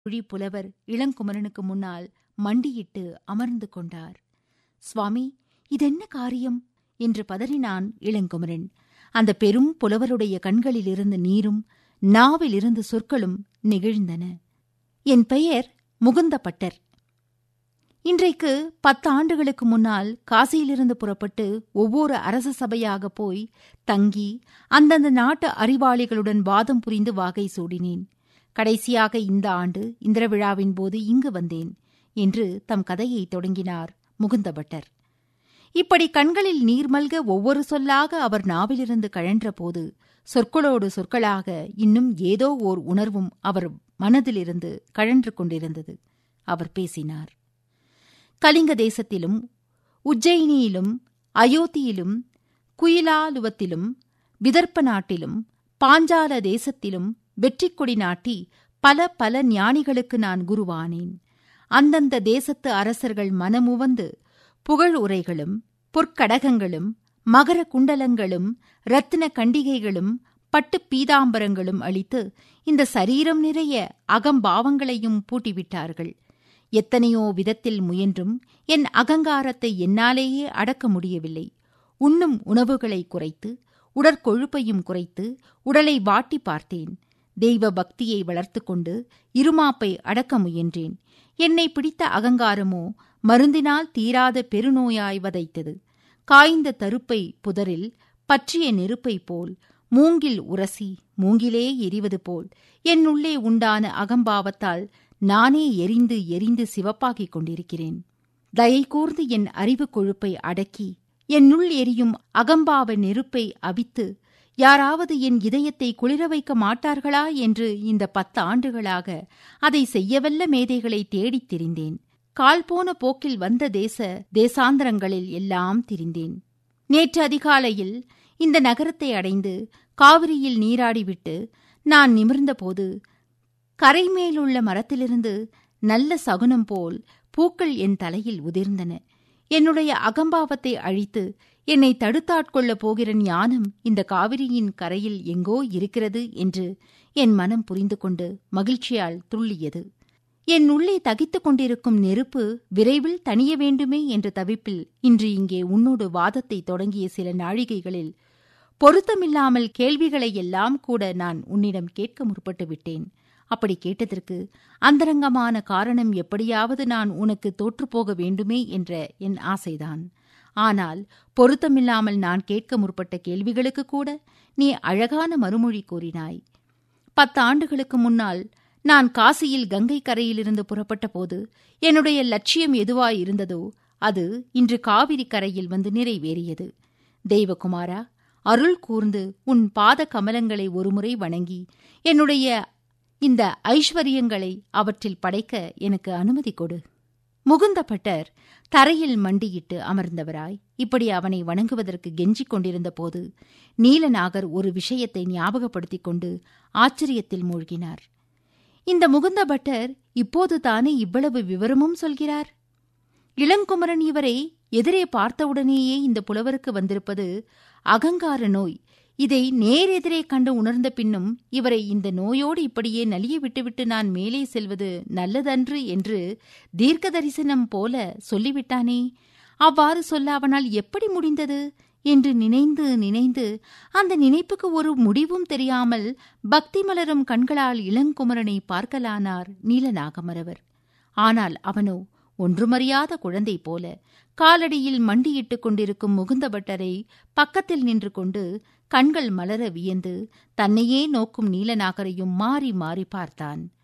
மொழி புலவர் இளங்குமரனுக்கு முன்னால் மண்டியிட்டு அமர்ந்து கொண்டார் சுவாமி இதென்ன காரியம் என்று பதறினான் இளங்குமரன் அந்த பெரும் புலவருடைய கண்களிலிருந்து நீரும் நாவிலிருந்து சொற்களும் நெகிழ்ந்தன என் பெயர் முகுந்தப்பட்டர் இன்றைக்கு பத்து ஆண்டுகளுக்கு முன்னால் காசியிலிருந்து புறப்பட்டு ஒவ்வொரு அரச சபையாக போய் தங்கி அந்தந்த நாட்டு அறிவாளிகளுடன் வாதம் புரிந்து வாகை சூடினேன் கடைசியாக இந்த ஆண்டு இந்திர விழாவின் போது இங்கு வந்தேன் என்று தம் கதையை தொடங்கினார் முகுந்தபட்டர் இப்படி கண்களில் நீர்மல்க ஒவ்வொரு சொல்லாக அவர் நாவிலிருந்து கழன்றபோது சொற்களோடு சொற்களாக இன்னும் ஏதோ ஓர் உணர்வும் அவர் மனதிலிருந்து கழன்று கொண்டிருந்தது அவர் பேசினார் கலிங்க தேசத்திலும் உஜ்ஜயினியிலும் அயோத்தியிலும் குயிலாலுவத்திலும் விதர்ப்ப நாட்டிலும் பாஞ்சால தேசத்திலும் வெற்றிக்கொடி நாட்டி பல பல ஞானிகளுக்கு நான் குருவானேன் அந்தந்த தேசத்து அரசர்கள் மனமுவந்து புகழ் உரைகளும் பொற்கடகங்களும் மகர குண்டலங்களும் ரத்தின கண்டிகைகளும் பட்டு பீதாம்பரங்களும் அளித்து இந்த சரீரம் நிறைய அகம்பாவங்களையும் பூட்டிவிட்டார்கள் எத்தனையோ விதத்தில் முயன்றும் என் அகங்காரத்தை என்னாலேயே அடக்க முடியவில்லை உண்ணும் உணவுகளை குறைத்து உடற்கொழுப்பையும் குறைத்து உடலை வாட்டி பார்த்தேன் தெய்வ பக்தியை வளர்த்து கொண்டு இருமாப்பை அடக்க முயன்றேன் என்னை பிடித்த அகங்காரமோ மருந்தினால் தீராத பெருநோயாய் வதைத்தது காய்ந்த தருப்பை புதரில் பற்றிய நெருப்பை போல் மூங்கில் உரசி மூங்கிலே எரிவது போல் என்னுள்ளே உண்டான அகம்பாவத்தால் நானே எரிந்து எரிந்து சிவப்பாகிக் கொண்டிருக்கிறேன் தயை கூர்ந்து என் அறிவு கொழுப்பை அடக்கி என்னுள் எரியும் அகம்பாவ நெருப்பை அவித்து யாராவது என் இதயத்தை குளிர வைக்க மாட்டார்களா என்று இந்த பத்து ஆண்டுகளாக அதை செய்யவல்ல மேதைகளை தேடித் திரிந்தேன் கால் போன போக்கில் வந்த தேச தேசாந்திரங்களில் எல்லாம் திரிந்தேன் நேற்று அதிகாலையில் இந்த நகரத்தை அடைந்து காவிரியில் நீராடிவிட்டு நான் நிமிர்ந்தபோது கரைமேலுள்ள மரத்திலிருந்து நல்ல சகுனம் போல் பூக்கள் என் தலையில் உதிர்ந்தன என்னுடைய அகம்பாவத்தை அழித்து என்னை தடுத்தாட்கொள்ளப் போகிற ஞானம் இந்த காவிரியின் கரையில் எங்கோ இருக்கிறது என்று என் மனம் புரிந்து கொண்டு மகிழ்ச்சியால் துள்ளியது என் உள்ளே தகித்துக் கொண்டிருக்கும் நெருப்பு விரைவில் தணிய வேண்டுமே என்ற தவிப்பில் இன்று இங்கே உன்னோடு வாதத்தை தொடங்கிய சில நாழிகைகளில் பொருத்தமில்லாமல் கேள்விகளை எல்லாம் கூட நான் உன்னிடம் கேட்க முற்பட்டு விட்டேன் அப்படி கேட்டதற்கு அந்தரங்கமான காரணம் எப்படியாவது நான் உனக்கு தோற்றுப்போக வேண்டுமே என்ற என் ஆசைதான் ஆனால் பொருத்தமில்லாமல் நான் கேட்க முற்பட்ட கேள்விகளுக்கு கூட நீ அழகான மறுமொழி கூறினாய் பத்து ஆண்டுகளுக்கு முன்னால் நான் காசியில் கங்கை கரையிலிருந்து புறப்பட்ட போது என்னுடைய லட்சியம் எதுவாய் இருந்ததோ அது இன்று காவிரி கரையில் வந்து நிறைவேறியது தெய்வகுமாரா அருள் கூர்ந்து உன் பாத கமலங்களை ஒருமுறை வணங்கி என்னுடைய இந்த ஐஸ்வர்யங்களை அவற்றில் படைக்க எனக்கு அனுமதி கொடு முகுந்தப்பட்டர் தரையில் மண்டியிட்டு அமர்ந்தவராய் இப்படி அவனை வணங்குவதற்கு கெஞ்சிக் கொண்டிருந்த போது நீலநாகர் ஒரு விஷயத்தை ஞாபகப்படுத்திக் கொண்டு ஆச்சரியத்தில் மூழ்கினார் இந்த முகுந்த பட்டர் இப்போது தானே இவ்வளவு விவரமும் சொல்கிறார் இளங்குமரன் இவரை எதிரே பார்த்தவுடனேயே இந்த புலவருக்கு வந்திருப்பது அகங்கார நோய் இதை நேரெதிரே கண்டு உணர்ந்த பின்னும் இவரை இந்த நோயோடு இப்படியே நலிய விட்டுவிட்டு நான் மேலே செல்வது நல்லதன்று என்று தீர்க்க தரிசனம் போல சொல்லிவிட்டானே அவ்வாறு சொல்ல அவனால் எப்படி முடிந்தது என்று நினைந்து நினைந்து அந்த நினைப்புக்கு ஒரு முடிவும் தெரியாமல் பக்தி மலரும் கண்களால் இளங்குமரனை பார்க்கலானார் நீலநாகமரவர் ஆனால் அவனோ ஒன்றுமறியாத குழந்தை போல காலடியில் மண்டியிட்டுக் கொண்டிருக்கும் முகுந்தபட்டரை பக்கத்தில் நின்று கொண்டு கண்கள் மலர வியந்து தன்னையே நோக்கும் நீலநாகரையும் மாறி மாறி பார்த்தான்